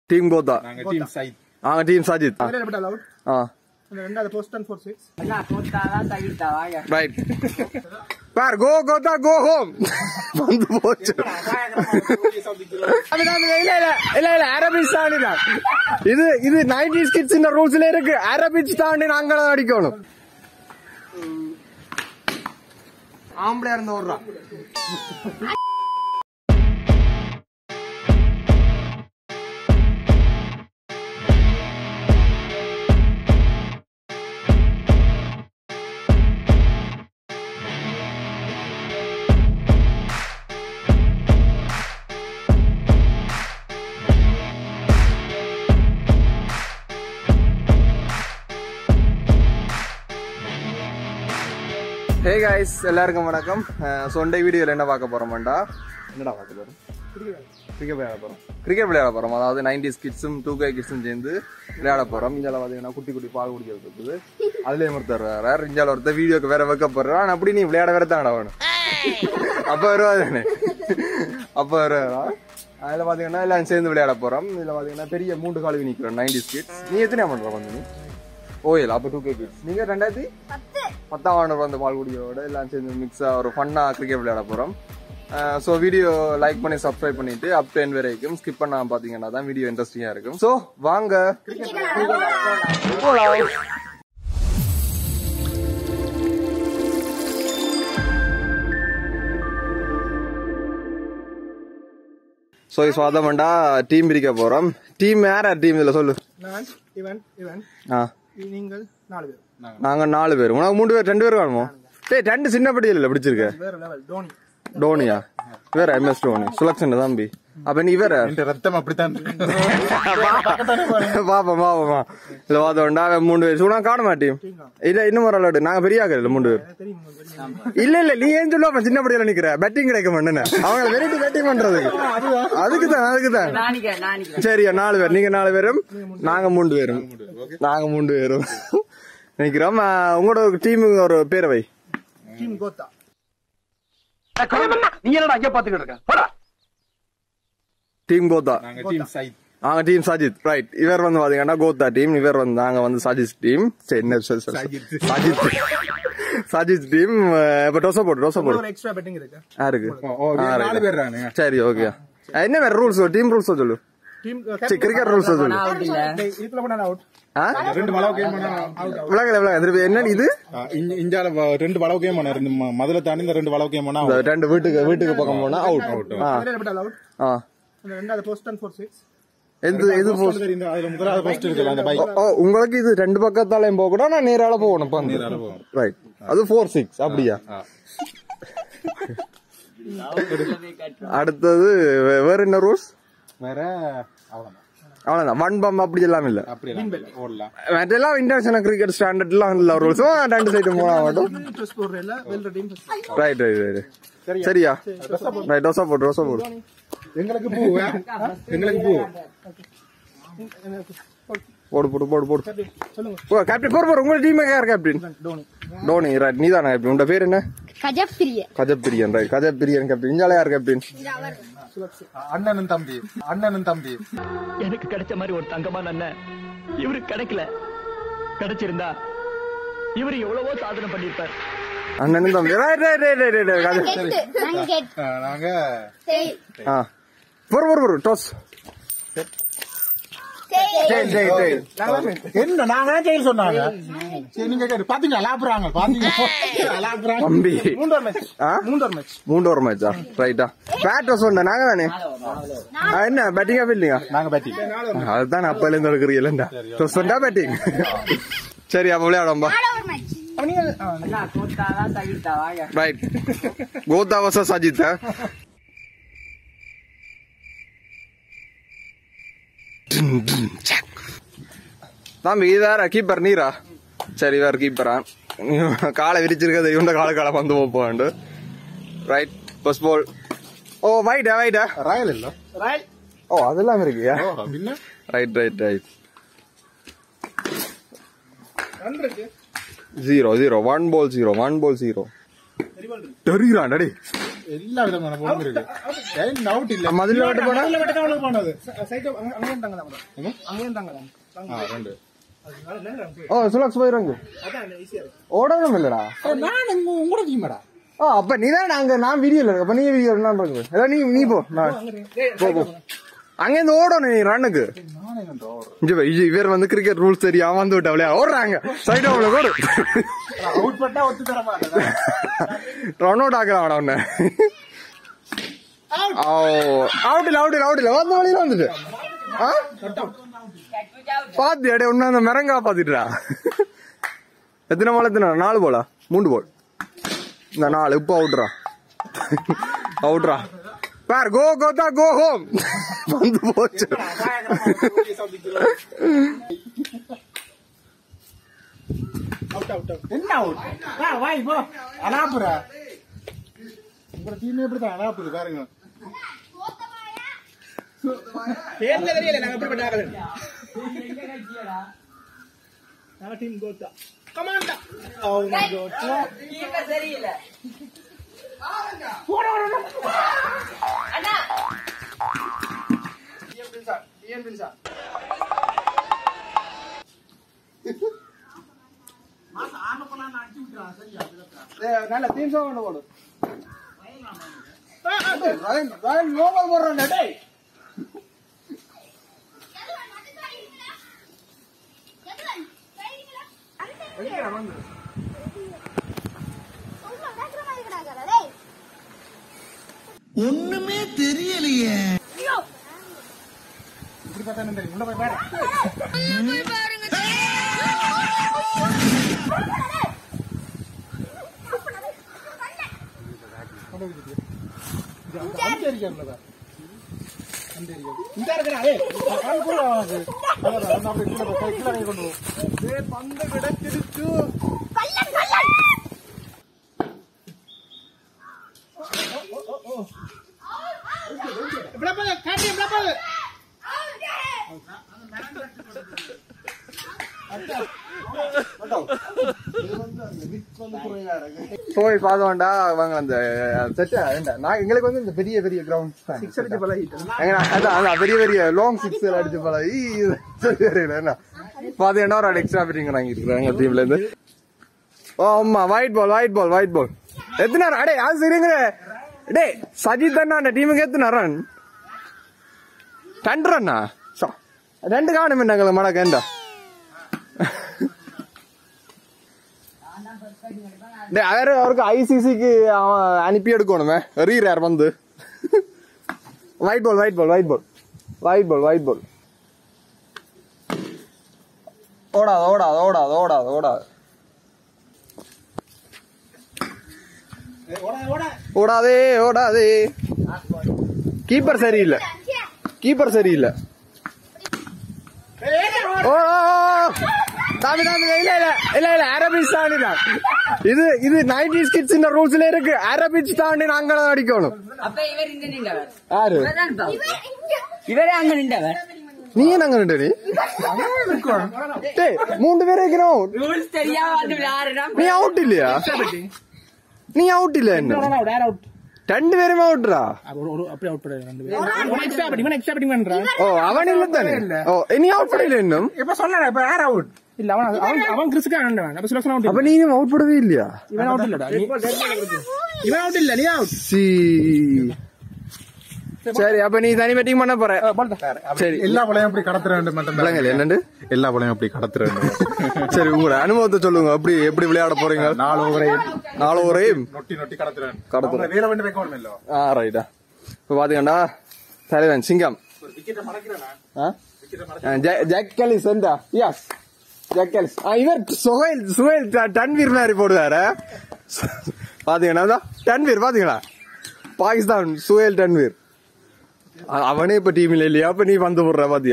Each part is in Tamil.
டீம் கோத்தா நாங்க டீம் சைத் நாங்க டீம் சஜித் வேற எப்படி அலவுட் ஆ அந்த ரெண்டாவது post and four six right பார் கோ கோத்தா கோ ஹோம் வந்து போச்சு அது நான் இல்ல இல்ல இல்ல இல்ல அரபிக் தாண்டி தான் இது இது நைன்டி கிட்ஸ் இந்த ரூல்ஸ்ல இருக்கு அரபிக் தாண்டி நாங்க தான் அடிக்கணும் ஆம்பளையா இருந்த ஓடுறான் ஹே காய்ஸ் எல்லாருக்கும் வணக்கம் அஹ் சொண்டை வீடியோல என்ன பார்க்க போறோம்டா என்னடா பார்க்க போறோம் கிரிக்கெட் விளையாட போறோம் கிரிக்கெட் விளையாட போறோம் அதாவது நைன்டிஸ் கிட்ஸும் டூ கே கிட்ஸும் சேர்ந்து விளையாட போறோம் இஞ்சால பாத்தீங்கன்னா குட்டி குட்டி பால் குடிக்கிறது இருக்குது அதுலயும் ஒருத்தர் வேற இஞ்சால ஒருத்தர் வீடியோக்கு வேற வைக்க போறான் ஆனா அப்படி நீ விளையாட வேற தான் வேணும் அப்ப வருவாதானே அப்ப வருவா அதுல பாத்தீங்கன்னா எல்லாம் சேர்ந்து விளையாட போறோம் இதுல பாத்தீங்கன்னா பெரிய மூன்று காலுவி நிக்கிறோம் நைன்டிஸ் கிட்ஸ் நீ எத்தனை பண்ற வந்து நீ ஓயில் அப்ப டூ கே கிட்ஸ் நீங்க ரெண்டாயிரத்தி பத்தாம் ஆண்டு வந்த பால்குடியோட எல்லாம் சேர்ந்து மிக்ஸா ஒரு ஃபன்னா கிரிக்கெட் விளையாட போறோம் ஸோ வீடியோ லைக் பண்ணி சப்ஸ்கிரைப் பண்ணிட்டு அப் டென் வரைக்கும் ஸ்கிப் பண்ணாம பாத்தீங்கன்னா தான் வீடியோ இன்ட்ரெஸ்டிங்கா இருக்கும் ஸோ வாங்க போலாம். ஸோ இப்போ அதமண்டா டீம் பிரிக்க போறோம் டீம் யார் யார் டீம் இதுல சொல்லு நான் இவன் இவன் ஆ நீங்கள் நாலு பேர் நாங்க நாலு பேர் உனக்கு மூணு பேர் ரெண்டு பேர் வேணுமோ டேய் ரெண்டு சின்ன பட்டியல் இல்ல பிடிச்சிருக்க வேற லெவல் டோனி டோனியா வேற எம்எஸ் டோனி சுலக்ஷன் தம்பி அப்ப நீ வேற என் ரத்தம் அப்படித்தான் பாப்போம் பாப்போமா இல்ல பாத்தோண்டா அவன் மூணு பேர் சுனா காண மாட்டேன் இல்ல இன்னும் ஒரு விளையாடு நாங்க பெரிய ஆகல இல்ல மூணு பேர் தெரியும் தெரியும் இல்ல இல்ல நீ ஏன் சொல்லுவா அப்ப சின்ன படியில நிக்கிற பேட்டிங் கிடைக்க மாட்டேன்னு அவங்க வெரைட்டி பேட்டிங் பண்றதுக்கு அதுக்கு தான் அதுக்கு தான் சரியா நாலு பேர் நீங்க நாலு பேரும் நாங்க மூணு பேரும் நாங்க மூணு பேரும் நிக்கிறோம் ஆ, உங்களோட டீம் ஒரு பேரை வை டீம் கோத்தா டீம் கோத்தா நாங்க டீம் சைத் நாங்க டீம் சஜித் ரைட் இவர் வந்து பாத்தீங்கன்னா கோத்தா டீம் இவர் வந்து நாங்க வந்து சஜித் டீம் சரி என்ன சொல் சொல் சஜித். சஜித் சஜித் டீம் இப்ப டொசா போடு டொசா போடு ஒரு எக்ஸ்ட்ரா பெட்டிங் இருக்கு யாருக்கு ஓ, ஓ, ஆ, நாலு right. பேர் தானே சரி ஓகே என்ன வேற ரூல்ஸ் டீம் ரூல்ஸ் சொல்லு டீம் கிரிக்கெட் ரூல்ஸ் சொல்லு இதுல கூட அவுட் ஆ? ரெண்டு வளவு கேம் பண்ணா விளங்கல விளங்க திருப்பி என்ன இது ஆ, இங்க- இந்தியால வ- ரெண்டு வளவு கேம் பண்ணா ரெண்டு ம- மதுரை தாண்டி இந்த ரெண்டு வளவு கேம் பண்ணா இந்த ரெண்டு வீட்டுக்கு வீட்டுக்கு பக்கம் போனா அவுட் ஆ வேற எப்படி அலவுட் ஆ அந்த ரெண்டாவது போஸ்ட் அண்ட் ஃபோர் சிக்ஸ் எது எது போ- இந்த அதுல முதலாவது ஃபர்ஸ்ட் இருக்குல்ல அந்த பைக் ஓ உங்களுக்கு இது ரெண்டு பக்கத்தாலையும் போக கூட நான் நேரால போகணும் பந்து ரைட் அது ஃபோர் சிக்ஸ் அப்படியா அடுத்தது வே- வேற என்ன ரூல்ஸ் வேற அவ்வளவுதான் அவ்வளவுதான் ஒன் பம் அப்படி எல்லாம் இல்ல அப்படி ஓடலாம் மற்றெல்லாம் இன்டர்நேஷனல் கிரிக்கெட் ஸ்டாண்டர்ட்லாம் இல்ல ரூல்ஸும் ரெண்டு சைடு போனா மட்டும் ட்ரெஸ் போடுறதுல வெல்ற டீம் ரைட் ரைட் ரைட் சரியா ரைட் டோசா போடு டோசா போடு எங்களுக்கு பூ எங்களுக்கு பூ போடு போடு போடு போடு சொல்லுங்க ஓ கேப்டன் போர் போர் உங்க டீம் யார் கேப்டன் டோனி டோனி ரைட் நீ தானே கேப்டன் உங்க பேர் என்ன கஜப்பிரிய கஜப் பிரியன் ரைட் கஜப் பிரியன் கேப்டன் இஞ்சால யார் கேப்டன் அண்ணனும் தம்பி அண்ணனும் தம்பி எனக்கு கிடைச்ச மாதிரி ஒரு தங்கமான அண்ணன் இவருக்கு கிடைக்கல கிடைச்சிருந்தா இவரு எவ்வளவோ சாதனை பண்ணிருப்பார் அண்ணன் தம்பி right right right right right கஜப் கெட்டு நாங்க கெட்டு ஆ, நாங்க சரி ஆ போர் போர் போர் டோஸ் சரி டேய் டேய் டேய் என்ன நாங்க ஜெயில் சொன்னாங்க சரி நீங்க கேட்டு பாத்தீங்க அலாப்புறாங்க பாத்தீங்க அலாப்புறாங்க தம்பி மூன்றாவது மேட்ச் ஆ மூன்றாவது மேட்ச் மூன்று ஒரு மேட்சா ரைட்டா பேட் சொன்ன நாங்க தானே ஆ, என்ன பேட்டிங்கா ஃபீல்டிங்கா நாங்க பேட்டி அதுதான் அப்பல இருந்து இருக்கிறீங்களா டொஸ்டா பேட்டிங் சரி அப்ப விளையாடும்பா ஒரு மேட்ச் நீங்க ரைட் கோதா வச சஜித் தம்பி இதார கீப்பர் நீரா சரி வேற கீப்பரா காலை விரிச்சிருக்கிறது இவண்ட கால கால வந்து போப்பாண்டு ரைட் ஃபர்ஸ்ட் பால் ஓ வைடா வைடா ராயல் இல்ல ராயல் ஓ அதெல்லாம் இருக்குயா ஓ பின்ன ரைட் ரைட் ரைட் ரன் இருக்கு zero zero one ball zero one ball zero தெரியுறான் டடி எல்லா விதமான பொருளும் இருக்கு கையில் அவுட் இல்ல மதுரை விட்டு போனா இல்ல வெட்டா அவளுக்கு போனது சைட் அங்க அங்க இருந்தாங்க தான் அங்க இருந்தாங்க தான் ஆ, ரெண்டு அதனால என்ன போய் ஓ சுலக்ஸ் போயிடுங்க அதான் ஈஸியா இருக்கு ஓடணும் இல்லடா ஏ, நான் உங்க உங்களோட டீமடா ஓ அப்ப நீ தான் அங்க நான் வீடியோல இருக்க அப்ப நீ வீடியோ என்ன இருக்கு ஏதாவது நீ நீ போ நான் போ போ அங்க இருந்து ஓடணும் நீ ரன்னுக்கு நானே என்ன ஓடுறேன் இங்க வை, இது இவர் வந்து கிரிக்கெட் ரூல்ஸ் தெரியாம வந்து விட்டு அவளையா ஓடுறாங்க சைடு அவளை ஓடு அவுட் பட்டா ஒத்து தர மாட்டேன் ரன் அவுட் ஆக்கலாம் உன்ன அவுட் இல்ல அவுட் இல்ல அவுட் இல்ல வந்த வழியில வந்துட்டு ஆ? பாத்து அடே உன்ன அந்த மிரங்கா பாத்துட்டுடா எத்தனை பால் எத்தனை நாலு போலா மூணு போல் இந்த நாலு இப்போ அவுட்ரா அவுட்ரா பார் கோ கோதா கோ ஹோம் வந்து போச்சு அவுட் அவுட் அவுட் என்ன அவுட் வா வா இப்போ அலாப்புரா உங்களோட டீமே இப்படிதான் அலாப்புது பாருங்க பேர்ல தெரியல நாங்க எப்படி பண்ணாங்க நாங்க டீம் கோத்தா கமாண்டா ஓ மை காட் நல்ல தீம் சாங் ஒன்று போடு ஒண்ணுமே தெரியலையே இப்படி பார்த்தா என்ன தெரியும் உள்ள போய் பாரு அந்த ஏரியாவில் தான் அந்த ஏரியா இந்த இருக்கிறா ஏய் அது கூட ஆகாது அதான் அந்த அப்படியே கீழே போய் கீழே கை கொண்டு போ ஏய் பந்து கிடச்சிருச்சு இப்படி போது காட்டி இப்படி போது போய் பார்த்தோம்டா அவங்க அந்த செட்டா நான் எங்களுக்கு வந்து இந்த பெரிய பெரிய கிரவுண்ட் சிக்ஸ் அடிச்சு பழகிட்டு எங்க அதான் அதான் பெரிய பெரிய லாங் சிக்ஸ் அடிச்சு போல ஈ, இது சரி தெரியல என்ன பாத்தீங்கன்னா ஒரு எக்ஸ்ட்ரா பிட்டிங் வாங்கிருக்காங்க டீம்ல இருந்து ஓ ஆமா wide ball wide ball wide ball எத்தனை run? அடே அது சரிங்கிற டே சஜித் அண்ணா அந்த டீமுக்கு எத்தனை ரன் ரெண்டு ரன்னா சா ரெண்டு காணும் எங்களை மடக்கேண்டா டே அவர் அவருக்கு ஐசிசிக்கு அனுப்பி எடுக்கணுமே ரீரேர் வந்து wide ball wide ball wide ball wide ball wide ball ஓடாது ஓடாது ஓடாது ஓடாது ஓடாது ஓடாதே ஓடாதே கீப்பர் சரியில்லை கீப்பர் சரியில்லை ஓ ஓ, ஓ. தாமி தாமி இல்ல இல்ல இல்ல இல்ல அரபிச் தாண்டி தான் இது இது நைன்டி கிட்ஸ் இந்த ரூல்ஸ்ல இருக்கு அரபிச் தாண்டி நாங்க தான் அடிக்கணும் அப்ப இவர் இங்க நின்றவர் யாரு இவர்தான் பாவம். இவரே அங்க நின்றவர் நீ என்ன நின்று நீ டேய் மூன்று பேர் வைக்கணும் ரூல்ஸ் தெரியாம வந்து விளையாடுறா நீ அவுட் இல்லையா நீ அவுட் இல்ல என்ன அவுட் ஏர் அவுட் ரெண்டு பேருமே அவுட்ரா ஒரு ஒரு அப்படியே அவுட் பண்ணி ரெண்டு பேரும் இவன் எக்ஸ்ட்ரா பட்டி இவன் எக்ஸ்ட்ரா பட்டி பண்றான் ஓ அவன் இல்ல தானே ஓ நீ அவுட் பண்ணல இன்னும் இப்ப சொன்னா இப்ப ஏர் அவுட் இல்ல அவன் அவன் அவன் கிறிஸ்க்கு ஆண்டவன் அப்ப சுலக்ஷன் அவுட் அப்ப நீ இன்னும் அவுட் பண்ணவே இல்லையா இவன் அவுட் இல்லடா நீ- இவன் அவுட் இல்ல நீ அவுட் சி சரி அப்ப நீ தனி பேட்டிங் பண்ண போற சரி எல்லா பழையும் அப்படி கடத்துற வேண்டும் மட்டும் விளங்கல என்னண்டு எல்லா பழையும் அப்படி கடத்துற வேண்டும் சரி உங்களோட அனுபவத்தை சொல்லுங்க எப்படி எப்படி விளையாட போறீங்க நாலு ஓவரையும் நாலு ஓவரையும் நொட்டி நொட்டி கடத்துற வேண்டும் கடத்துறேன். அவங்க வேலை வேண்டி வைக்கணும் இல்லோ ஆ ரைட்டா இப்ப பாத்தீங்கன்னா தலைவன் சிங்கம் விக்கெட்டை மடக்கிறேன் ஆ? ஆ, ஜா- ஜாக் கேலிஸ் வந்தா யாஸ் ஜாக் கேலிஸ் ஆ, இவர் சுஹேல் சுஹேல் ட- டன்வீர் மாதிரி போடுவாரு பாத்தீங்கன்னா இதோ, டன்வீர் பாத்தீங்களா பாகிஸ்தான் சுஹேல் டன்வீர் அ- அவனே இப்ப டீம்ல இல்லையா அப்ப நீ வந்து போடுற பாத்தியா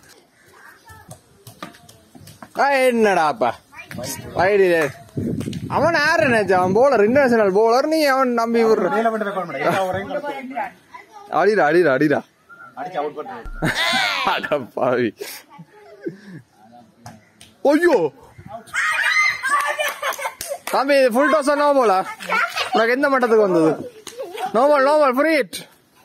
ஆ, என்னடாப்பா ஐடியிலே அவன் யாரு நினைச்சா அவன் போலர் இன்டர்நேஷனல் போலர் நீ அவன் நம்பி விடுற வேலை வேண்டி வைக்கணும் மேடம் எல்லா ஓவரையும் கடத்துற அடிடா அடிடா அடிடா அடிச்சு அவுட் பண்ணுறேன் அட பாவி ஐயோ தம்பி இது ஃபுல் டோஸ் என்ன போல உனக்கு எந்த மட்டத்துக்கு வந்தது no ball no ball free hit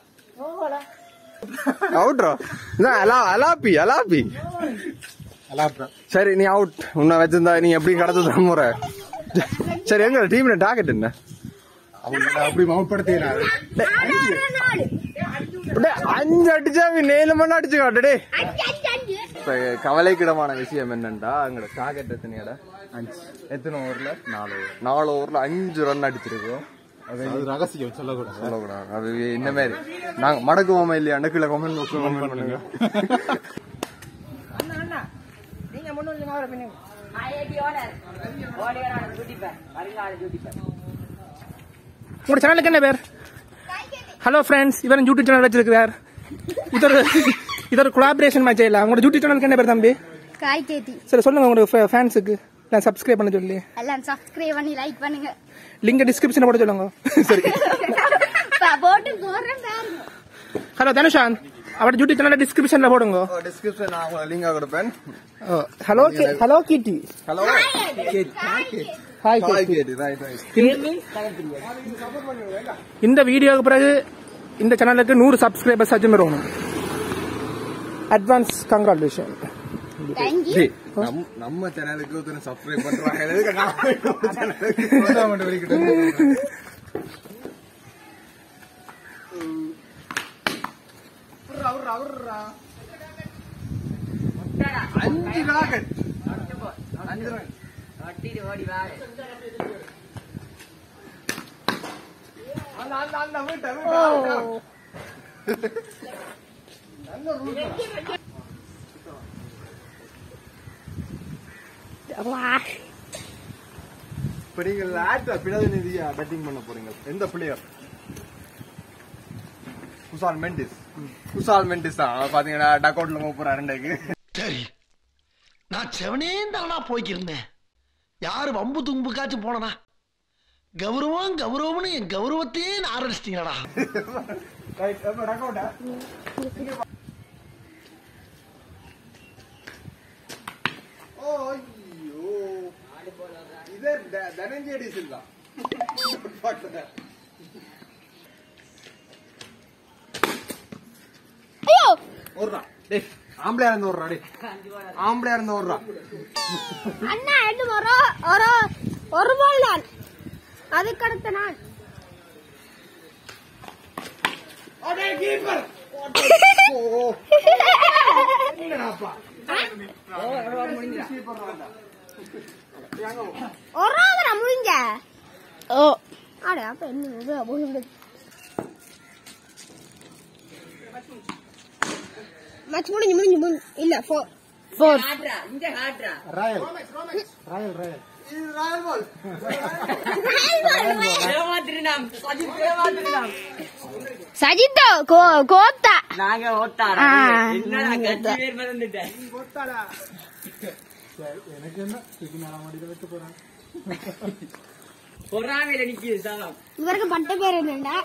அவுட்ரா அலா அலாப்பி அலாப்பி அலாப்ரா சரி நீ அவுட் உன்னை வச்சிருந்தா நீ எப்படி கடத்து முறை சரி எங்க டீம்ல டார்கெட் என்ன அவங்க அப்படி மவுட்படுத்தினாரு டேய், அஞ்சு அடிச்சா நேலு மணி அடிச்சு காட்டுடே அஞ்சு அஞ்சு அஞ்சு இப்ப கவலைக்கிடமான விஷயம் என்னன்னா எங்களோட டார்கெட் எத்தனையால அஞ்சு எத்தனை ஓவர்ல நாலு ஓவர் நாலு ஓவர்ல அஞ்சு ரன் அடிச்சிருக்கோம் அது ரகசியம் சொல்லக்கூடாது சொல்லக்கூடாது அது இந்த மாதிரி நாங்க மடக்குவோமா இல்லையா கீழே கமெண்ட் பாக்ஸ் கமெண்ட் பண்ணுங்க நீங்க முன்னூறு அவரை பின்னுங்க ஐஐடி ஓனர் ஓடியரான டியூட்டி பேர் வருங்கால டியூட்டி பேர் உங்களோட சேனலுக்கு என்ன பேர் ஹலோ ஃப்ரெண்ட்ஸ் இவர் யூடியூப் சேனல் வச்சிருக்கிறார் இது ஒரு இது ஒரு கொலாபரேஷன் மேட்ச் இல்லை உங்களோட யூடியூப் சேனலுக்கு என்ன பேர் தம்பி காய் கேத்தி சரி சொல்லுங்க உங்களோட ஃபேன்ஸுக்கு நான் சப்ஸ்கிரைப் பண்ண சொல்லி எல்லாம் சப்ஸ்கிரைப் பண்ணி லைக் பண்ணுங்க லிங்க் டிஸ்கிரிப்ஷன் போட சொல்லுங்க சரி ப- போட்டு போடுறேன் பாருங்க ஹலோ தனுஷாந்த் அவரோட யூடியூப் சேனல் டிஸ்கிரிப்ஷன்ல போடுங்க டிஸ்கிரிப்ஷன் நான் உங்களுக்கு லிங்கா கொடுப்பேன் ஹலோ ஹலோ கீட்டி ஹலோ ஹாய் ஹாய் கேடி ரைட் ரைட் இந்த வீடியோக்கு பிறகு இந்த சேனலுக்கு நூறு சப்ஸ்கிரைபர்ஸ் அச்சு வரணும் அட்வான்ஸ் கங்க்ராச்சுலேஷன் தேங்க்யூ டேய், நம்ம- நம்ம சேனலுக்கு ஒருத்தர் சப்ஸ்கிரைப் பண்றாங்க எதுக்கு நான் சேனலுக்கு அஞ்சு ராக்கெட் வட்டிட்டு ஓடி வாரு இப்ப நீங்கள் ஆட்ட பிரதிநிதியா பேட்டிங் பண்ண போறீங்க எந்த பிளேயர் குசால் மெண்டிஸ் குசால் மெண்டிஸ் தான் அவர் பாத்தீங்கன்னா டக் அவுட்ல மூவ் போறாரு ரெண்டுக்கு சரி நான் செவனே தானா போய்க்கிருந்தேன் யாரு வம்பு தும்புக்காச்சும் போனனா கௌரவம் கௌரவம்னு என் கௌரவத்தையே ஆரம்பிச்சிட்டீங்களா ஐயோ இது தனஞ்சேடி சில்வா ஐயோ ஓடுறா டேய் ஆம்பளையா இருந்து ஓடுறா டேய் ஆம்பளையா இருந்து ஓடுறா அண்ணா எட்டு ஒரு ஒரு ஒரு பால் தான் அதுக்கு அடுத்த நான் ஒரு ஆவரா முடிஞ்ச ஓ அட அப்ப என்ன இது முடிஞ்சு மச்சு முடிஞ்சு முடிஞ்சு முடிஞ்சு இல்ல ஃபோர் ஃபோர் ஹாட்ரா இந்த ஹாட்ரா ராயல் ராயல் ராயல் இது ராயல் பால் ஏமாத்திருந்தாம் சஜித் ஏமாத்திருந்தாம் சஜித்தோ கோ கோத்தா நாங்க ஓட்டாரா ஆ. என்னடா கட்சி பேர் மறந்துட்டேன் எனக்கு என்ன தூக்கி நான் மடியில வைக்க போறேன் பொறாமையில நிக்குது சாதம் இவருக்கு பட்ட பேர் என்னண்டா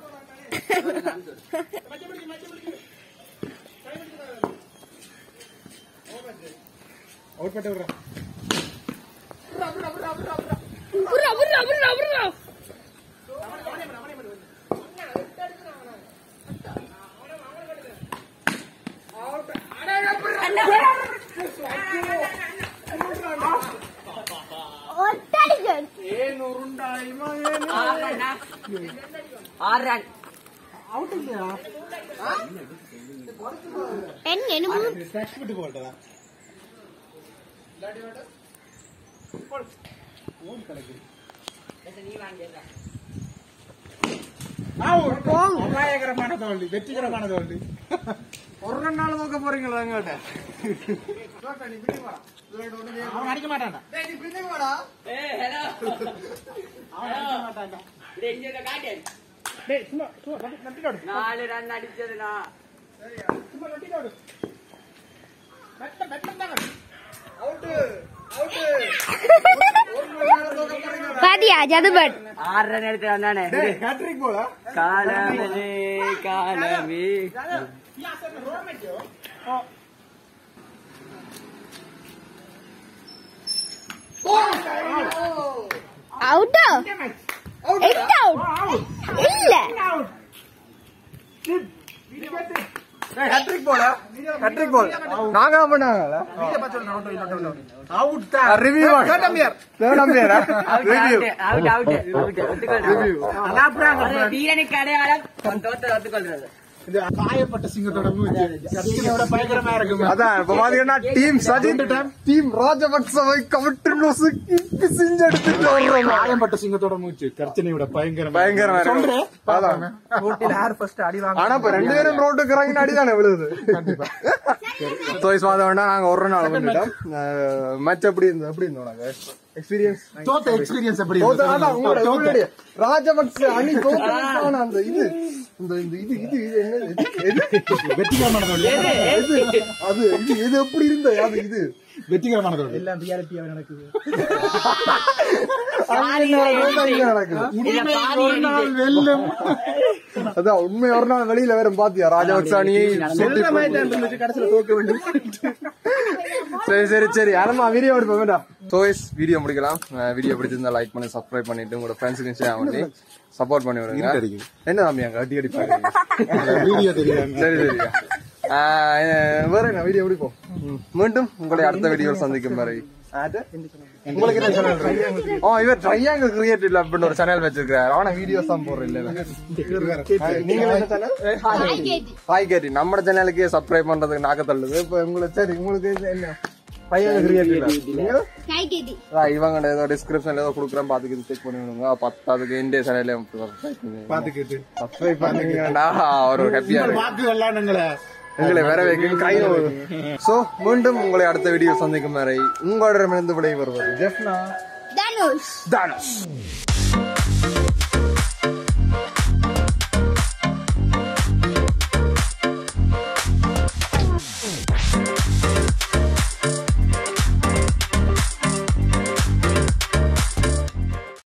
அவுட் பட்டு விடுறேன் புர்ரா புர்ரா புர்ரா புர்ரா ஒட்டடிக்கன் ஆறு ரன் என்ன என்னமோ டச் விட்டு போட்டதா அபாயகரமான தோல்வி வெற்றிகரமான தோல்வி ஒரு நாள் நோக்க போறீங்களா எங்கிட்ட அவன் அடிக்க மாட்டான்டா ஏ ஹலோ டேய் இங்க இருக்க காட்டு டேய் சும்மா சும்மா நட்டி- நட்டினோடு. நாலு ரன் அடிச்சதுனா சும்மா நட்டினோடு. மெத்த- மெத்தம் தாங்க. பாத்தியா ஜதுபட் ஆறு ரன் எடுத்து வந்தானே ஹேட்ரிக் போல காலமே காலமே அவுட்டா எட் அவுட் இல்ல ஹேட்ரிக் போல ஹேட்ரிக் போல் நாங்க பண்ணாங்கல அவுட் தான் review third umpire third umpire review out out out ஒத்துக்கொள்றேன் அலாப்புறாங்க வீரனுக்கு அடையாளம் தோத்த ஒத்துக்கொள்றது இது காயப்பட்ட சிங்கத்தோட மூச்சு கத்தினோட பயங்கரமா இருக்கு அதான் இப்ப பாத்தீங்கன்னா டீம் சஜித் டீம் ராஜபக்சவை கவிட்டு நொசுக்கி பிசிஞ்செடுத்துட்டு வர்றோம் காயப்பட்ட சிங்கத்தோட மூச்சு கர்ச்சனையோட பயங்கரமா பயங்கரமா இருக்கு. சொல்றேன் அதான். ஆனா இப்ப ரெண்டு பேரும் ரோட்டுக்கு இறங்கி அடிதானே விழுது தோய்ஸ் மாதம் வேண்டாம் நாங்க ஒரு நாள் பண்ணிட்டோம் மேட்ச் எப்படி இருந்தது எப்படி இருந்தோம் நாங்க எக்ஸ்பீரியன்ஸ் தோத்த எக்ஸ்பீரியன்ஸ் எப்படி தோத்த- இருந்தது? அதான் உங்களோட- தோத்த. உங்களுடைய ராஜபக்ச அணி தோத்தான அந்த இது இந்த இந்த இது இது இது என்ன இது எது? வெற்றிகரமானதோட இது அது இது இது எப்படி இருந்த அது இது வெற்றிகரமானதோட அங்க என்ன நடக்குது, இங்க நடக்குது உண்மை ஒரு நாள் வெல்லும் அதான் உண்மை ஒரு நாள் வெளியில வேற பாத்தியா ராஜபக்ச அணியை சுத்தி சரி சரி சரி ஆனமா வீடியோ எடுப்போம் வேண்டாம் சோய்ஸ் வீடியோ முடிக்கலாம் வீடியோ பிடிச்சிருந்தா லைக் பண்ணி சப்ஸ்கிரைப் பண்ணிட்டு உங்களோட ஃப்ரெண்ட்ஸுக்கு ஷேர் பண்ணி சப்போர்ட் பண்ணி விடுங்க என்ன தம்பி அங்க அடி அடிப்பாங்க வீடியோ தெரியாது சரி சரி வேற என்ன வீடியோ முடிப்போம் ம். மீண்டும் உங்களை அடுத்த வீடியோவில் சந்திக்கும் வரை உங்களுக்கு என்ன சேனல் ஓ இவர் ட்ரையாங்கிள் கிரியேட்டிவ் லேப்னு ஒரு சேனல் வச்சிருக்காரு ஆனா வீடியோஸ் தான் போடுற இல்ல நீங்க என்ன சேனல் ஹாய் கேட்டி நம்ம சேனலுக்கே சப்ஸ்கிரைப் பண்றதுக்கு நாக்க தள்ளுது இப்ப உங்களுக்கு சரி உங்களுக்கு இது என்ன பையன் கிரியேட்டிவ் கை கேட்டி இவங்க ஏதோ டிஸ்கிரிப்ஷன்ல ஏதோ குடுக்குறேன் பாத்துக்கிட்டு செக் பண்ணி விடுங்க பத்தாவதுக்கு இந்திய சேனல்ல பாத்துக்கிட்டு சப்ஸ்கிரைப் பண்ணீங்கன்னா ஒரு ஹாப்பியா இருக்கு வாக்கு வெள்ளானுங்களே உங்களை வர வைக்கும் கை சோ மீண்டும் உங்களை அடுத்த வீடியோ சந்திக்கும் வரை உங்களிடமிருந்து விடை வருவது ஜெஃப்னா தனுஷ் தானஸ்